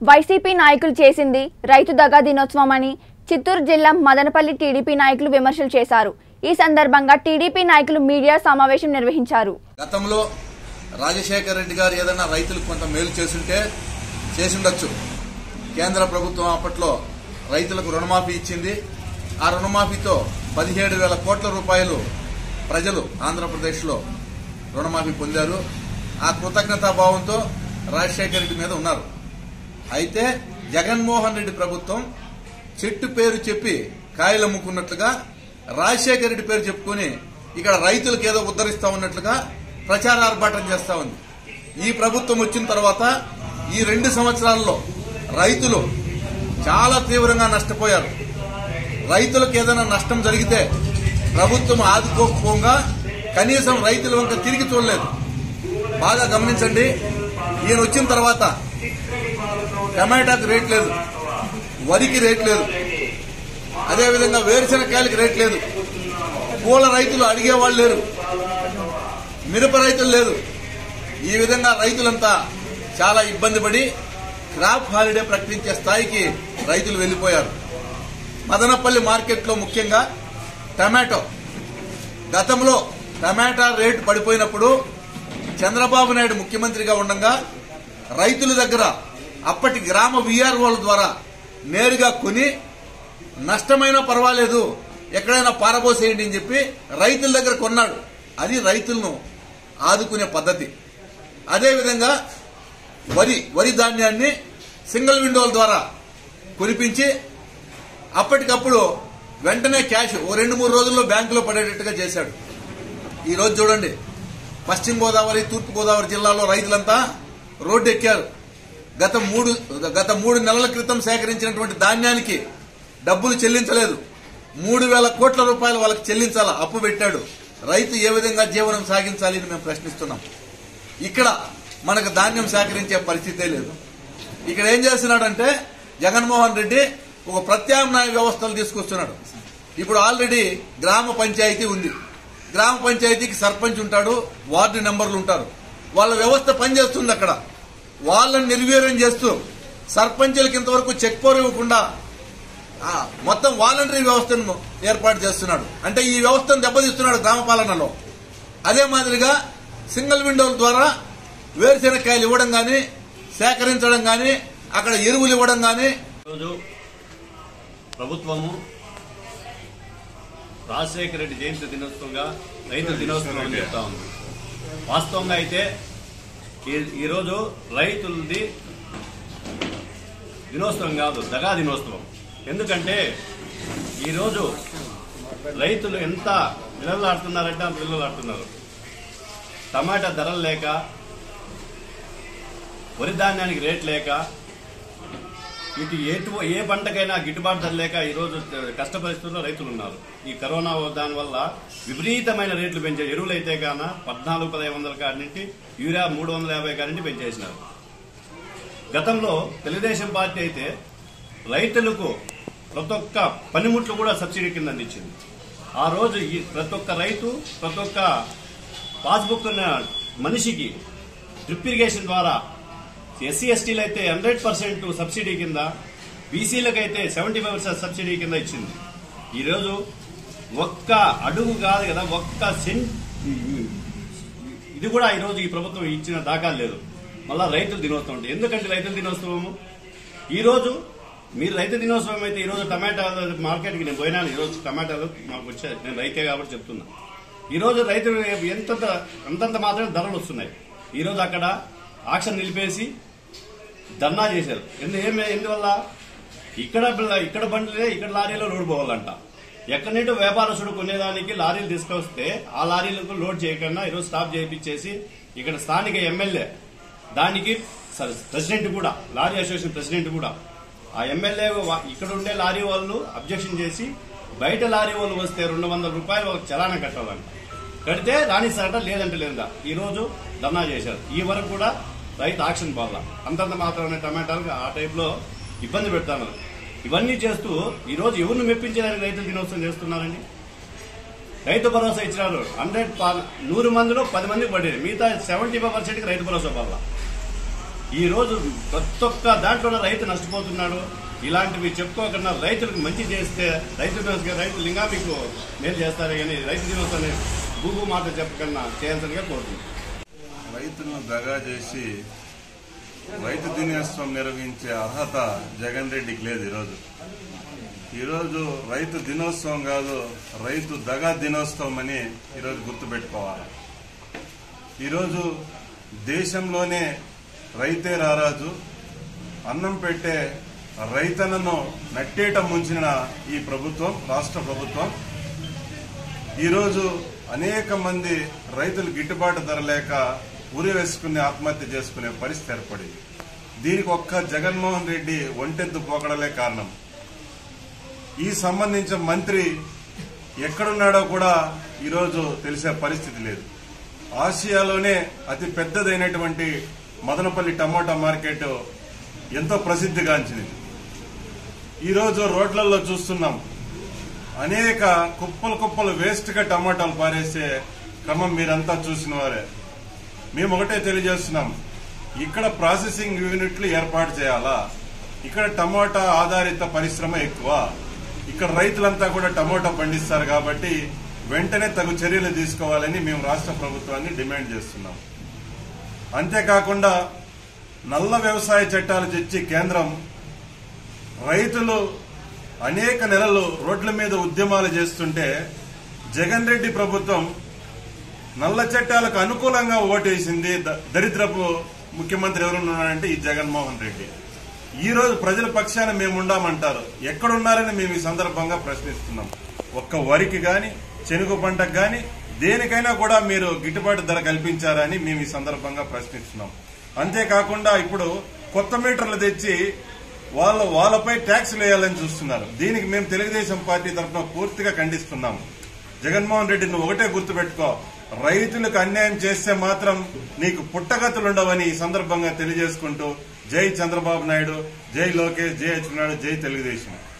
YCP నాయకులు చేసింది రైతు దగా దినోత్సవం అని చిత్తూరు జిల్లా మదనపల్లి టీడీపీ నాయకులు విమర్శలు చేశారు ఈ సందర్భంగా టీడీపీ నాయకులు మీడియా సమావేశం నిర్వహించారు గతంలో రాజశేఖర రెడ్డి గారు ఏదైనా రైతులకు కొంత మేలు చేసుంటే చేసుండొచ్చు కేంద్ర ప్రభుత్వం అప్పట్లో రైతులకు రుణమాఫీ ఇచ్చింది ఆ రుణమాఫీతో పదిహేడు వేల కోట్ల రూపాయలు ప్రజలు ఆంధ్రప్రదేశ్లో రుణమాఫీ పొందారు ఆ కృతజ్ఞతాభావంతో రాజశేఖర రెడ్డి మీద ఉన్నారు అయితే జగన్మోహన్ రెడ్డి ప్రభుత్వం చెట్టు పేరు చెప్పి కాయలు అమ్ముకున్నట్లుగా రాజశేఖర రెడ్డి పేరు చెప్పుకొని ఇక్కడ రైతులకు ఏదో ఉద్ధరిస్తా ఉన్నట్లుగా ప్రచారార్భాటం చేస్తా ఉంది ఈ ప్రభుత్వం వచ్చిన తర్వాత ఈ రెండు సంవత్సరాల్లో రైతులు చాలా తీవ్రంగా నష్టపోయారు రైతులకు ఏదైనా నష్టం జరిగితే ప్రభుత్వం ఆదుకోకపోగా కనీసం రైతుల వంక తిరిగి చూడలేదు బాగా గమనించండి ఈయన వచ్చిన తర్వాత టమాటాకి రేట్ లేదు వరికి రేట్ లేదు అదేవిధంగా వేరుశనకాయలకి రేట్ లేదు పూల రైతులు అడిగేవాళ్ళు లేరు మిరప రైతులు లేదు ఈ విధంగా రైతులంతా చాలా ఇబ్బంది పడి క్రాప్ హాలిడే ప్రకటించే స్థాయికి రైతులు వెళ్లిపోయారు మదనపల్లి మార్కెట్లో ముఖ్యంగా టమాటో గతంలో టమాటా రేటు పడిపోయినప్పుడు చంద్రబాబు నాయుడు ముఖ్యమంత్రిగా ఉండగా రైతుల దగ్గర అప్పటి గ్రామ విఆర్ఓల ద్వారా నేరుగా కొని నష్టమైనా పర్వాలేదు ఎక్కడైనా పారబోసేయండి అని చెప్పి రైతుల దగ్గర కొన్నాడు అది రైతులను ఆదుకునే పద్ధతి అదేవిధంగా వరి వరి ధాన్యాన్ని సింగిల్ విండోల ద్వారా కురిపించి అప్పటికప్పుడు వెంటనే క్యాష్ ఓ రెండు మూడు రోజుల్లో బ్యాంకులో పడేటట్టుగా చేశాడు ఈ రోజు చూడండి పశ్చిమ గోదావరి తూర్పు గోదావరి జిల్లాలో రైతులంతా రోడ్డు ఎక్కారు గత మూడు గత మూడు నెలల క్రితం సేకరించినటువంటి ధాన్యానికి డబ్బులు చెల్లించలేదు మూడు వేల కోట్ల రూపాయలు వాళ్ళకి చెల్లించాలా అప్పు పెట్టాడు రైతు ఏ విధంగా జీవనం సాగించాలి అని మేము ప్రశ్నిస్తున్నాం ఇక్కడ మనకు ధాన్యం సేకరించే పరిస్థితే లేదు ఇక్కడ ఏం చేస్తున్నాడంటే జగన్మోహన్ రెడ్డి ఒక ప్రత్యామ్నాయ వ్యవస్థలు తీసుకొస్తున్నాడు ఇప్పుడు ఆల్రెడీ గ్రామ పంచాయతీ ఉంది గ్రామ పంచాయతీకి సర్పంచ్ ఉంటాడు వార్డు నెంబర్లు ఉంటారు వాళ్ళ వ్యవస్థ పనిచేస్తుంది అక్కడ వాళ్ళని నిర్వీర్యం చేస్తూ సర్పంచులకు ఇంతవరకు చెక్ పోర్ ఇవ్వకుండా ఆ, మొత్తం వాలంటరీ వ్యవస్థను ఏర్పాటు చేస్తున్నాడు అంటే ఈ వ్యవస్థను దెబ్బతీస్తున్నాడు గ్రామ పాలనలో అదే మాదిరిగా సింగిల్ విండోల ద్వారా వేరుశెనక్కాయలు ఇవ్వడం గాని సేకరించడం గాని అక్కడ ఎరువులు ఇవ్వడం గాని ఈరోజు ప్రభుత్వము రాజశేఖర రెడ్డి జయంతి దినోత్సవంగా రైతు దినోత్సవం అని చెప్తా ఉంది వాస్తవంగా అయితే ఈ- ఈరోజు రైతులది దినోత్సవం కాదు దగా దినోత్సవం ఎందుకంటే ఈరోజు రైతులు ఎంత విలలాడుతున్నారంటే అంత విలలాడుతున్నారు టమాటా ధరలు లేక వరి ధాన్యానికి రేట్ లేక ఇటు ఎటు ఏ పంటకైనా గిట్టుబాటు ధర లేక ఈరోజు కష్ట పరిస్థితుల్లో రైతులు ఉన్నారు ఈ కరోనా దాని వల్ల విపరీతమైన రేట్లు పెంచారు ఎరువులు అయితే కాన పద్నాలుగు పదిహేను వందల కాడి నుంచి యూరియా మూడు వందల యాభై కాడి నుంచి పెంచేసినారు గతంలో తెలుగుదేశం పార్టీ అయితే రైతులకు ప్రతి ఒక్క పనిముట్లు కూడా సబ్సిడీ కింద అందించింది ఆ రోజు ఈ ప్రతి ఒక్క రైతు ప్రతి ఒక్క పాస్బుక్ ఉన్న మనిషికి డ్రిప్ ఇరిగేషన్ ద్వారా ఎస్సీ ఎస్టీలు అయితే హండ్రెడ్ పర్సెంట్ సబ్సిడీ కింద బీసీలకు అయితే సెవెంటీ ఫైవ్ పర్సెంట్ సబ్సిడీ కింద ఇచ్చింది ఈరోజు ఒక్క అడుగు కాదు కదా ఒక్క సెంట్ ఇది కూడా ఈరోజు ఈ ప్రభుత్వం ఇచ్చిన దాఖలు లేదు మళ్ళా రైతుల దినోత్సవం అంటే ఎందుకంటే రైతుల దినోత్సవము ఈ రోజు మీరు రైతు దినోత్సవం అయితే ఈ రోజు టమాటాలు మార్కెట్కి నేను పోయినాను ఈ రోజు టమాటాలు మాకు వచ్చాయి నేను రైతే కాబట్టి చెప్తున్నా ఈ రోజు రైతులు ఎంతంత అంతంత మాత్రమే ధరలు వస్తున్నాయి ఈ రోజు అక్కడ ఆక్షన్ నిలిపేసి ధర్నా చేశారు ఎందు ఏమి ఎందువల్ల ఇక్కడ బిల్ల- ఇక్కడ బండ్లే ఇక్కడ లారీలో లోడ్ పోవాలంట ఎక్కడి నుండి వ్యాపారస్తుడు కొనేదానికి లారీలు తీసుకొస్తే ఆ లారీలకు లోడ్ చేయకుండా ఈరోజు స్టాప్ చేయించేసి ఇక్కడ స్థానిక ఎమ్మెల్యే దానికి స- ప్రెసిడెంట్ కూడా లారీ అసోసియేషన్ ప్రెసిడెంట్ కూడా ఆ ఎమ్మెల్యే వా- ఇక్కడ ఉండే లారీ వాళ్ళు అబ్జెక్షన్ చేసి బయట లారీ వాళ్ళు వస్తే రెండు వందల రూపాయలు వాళ్ళకి చలానా కట్టాలంట కడితే రాణిస్తారట లేదంటే లేదా ఈ రోజు ధర్నా చేశారు ఈ వరకు కూడా రైతు ఆక్షన్ పోవాల అంతంత మాత్రమే టమాటాలు ఆ టైప్లో ఇబ్బంది పెడతాను ఇవన్నీ చేస్తూ ఈ రోజు ఎవరిని మెప్పించడానికి రైతులు దినోత్సవం చేస్తున్నారండి రైతు భరోసా ఇచ్చినారు హండ్రెడ్ నూరు మందిలో పది మందికి పడేది మిగతా సెవెంటీ ఫైవ్ పర్సెంట్కి రైతు భరోసా పడాల ఈ రోజు ప్రతి ఒక్క దాంట్లోనే రైతు నష్టపోతున్నాడు ఇలాంటివి చెప్పుకోకుండా రైతులకు మంచి చేస్తే రైతు దినోత్సవం రైతులు ఇంకా మీకు మేలు చేస్తారు కానీ రైతు దినోత్సవాన్ని భూభూ మాట చెప్పకన్నా చేయాల్సిందిగా కోరుతున్నాను రైతులను దగా చేసి రైతు దినోత్సవం నిర్వహించే అర్హత జగన్ రెడ్డికి లేదు ఈరోజు ఈరోజు రైతు దినోత్సవం కాదు రైతు దగా దినోత్సవం అని ఈరోజు గుర్తుపెట్టుకోవాలి ఈరోజు దేశంలోనే రైతే రారాజు అన్నం పెట్టే రైతన్నను నట్టేట ముంచిన ఈ ప్రభుత్వం రాష్ట్ర ప్రభుత్వం ఈరోజు అనేక మంది రైతులు గిట్టుబాటు ధర లేక ఉరి వేసుకుని ఆత్మహత్య చేసుకునే పరిస్థితి ఏర్పడింది దీనికి ఒక్క జగన్మోహన్ రెడ్డి ఒంటెద్దు పోకడలే కారణం ఈ సంబంధించిన మంత్రి ఎక్కడున్నాడో కూడా ఈరోజు తెలిసే పరిస్థితి లేదు ఆసియాలోనే అతి పెద్దదైనటువంటి మదనపల్లి టమోటా మార్కెట్ ఎంతో ప్రసిద్ధిగాంచినది ఈరోజు రోడ్లలో చూస్తున్నాం అనేక కుప్పలు కుప్పలు వేస్ట్ గా టమాటాలు పారేసే క్రమం మీరంతా చూసిన వారే మేము ఒకటే తెలియజేస్తున్నాం ఇక్కడ ప్రాసెసింగ్ యూనిట్లు ఏర్పాటు చేయాలా ఇక్కడ టమోటా ఆధారిత పరిశ్రమ ఎక్కువ ఇక్కడ రైతులంతా కూడా టమోటా పండిస్తారు కాబట్టి వెంటనే తగు చర్యలు తీసుకోవాలని మేము రాష్ట్ర ప్రభుత్వాన్ని డిమాండ్ చేస్తున్నాం అంతేకాకుండా నల్ల వ్యవసాయ చట్టాలు తెచ్చి కేంద్రం రైతులు అనేక నెలలు రోడ్ల మీద ఉద్యమాలు చేస్తుంటే జగన్ రెడ్డి ప్రభుత్వం నల్ల చట్టాలకు అనుకూలంగా ఓటేసింది ద- దరిద్రపు ముఖ్యమంత్రి ఎవరున్నారంటే ఈ జగన్మోహన్ రెడ్డి ఈ రోజు ప్రజల పక్షాన మేము ఉండామంటారు ఎక్కడున్నారని మేము ఈ సందర్భంగా ప్రశ్నిస్తున్నాం ఒక్క వరికి గాని చెనుగు పంటకు గాని దేనికైనా కూడా మీరు గిట్టుబాటు ధర కల్పించారని మేము ఈ సందర్భంగా ప్రశ్నిస్తున్నాం అంతేకాకుండా ఇప్పుడు కొత్త మీటర్లు తెచ్చి వాళ్ళు వాళ్ళపై ట్యాక్స్లు వేయాలని చూస్తున్నారు దీనికి మేము తెలుగుదేశం పార్టీ తరఫున పూర్తిగా ఖండిస్తున్నాం జగన్మోహన్ రెడ్డి నువ్వు ఒకటే గుర్తుపెట్టుకో రైతులకు అన్యాయం చేస్తే మాత్రం నీకు పుట్టగతులుండవని ఈ సందర్భంగా తెలియజేసుకుంటూ జై చంద్రబాబు నాయుడు జై లోకేష్ జై అచ్చెన్నాయుడు జై తెలుగుదేశం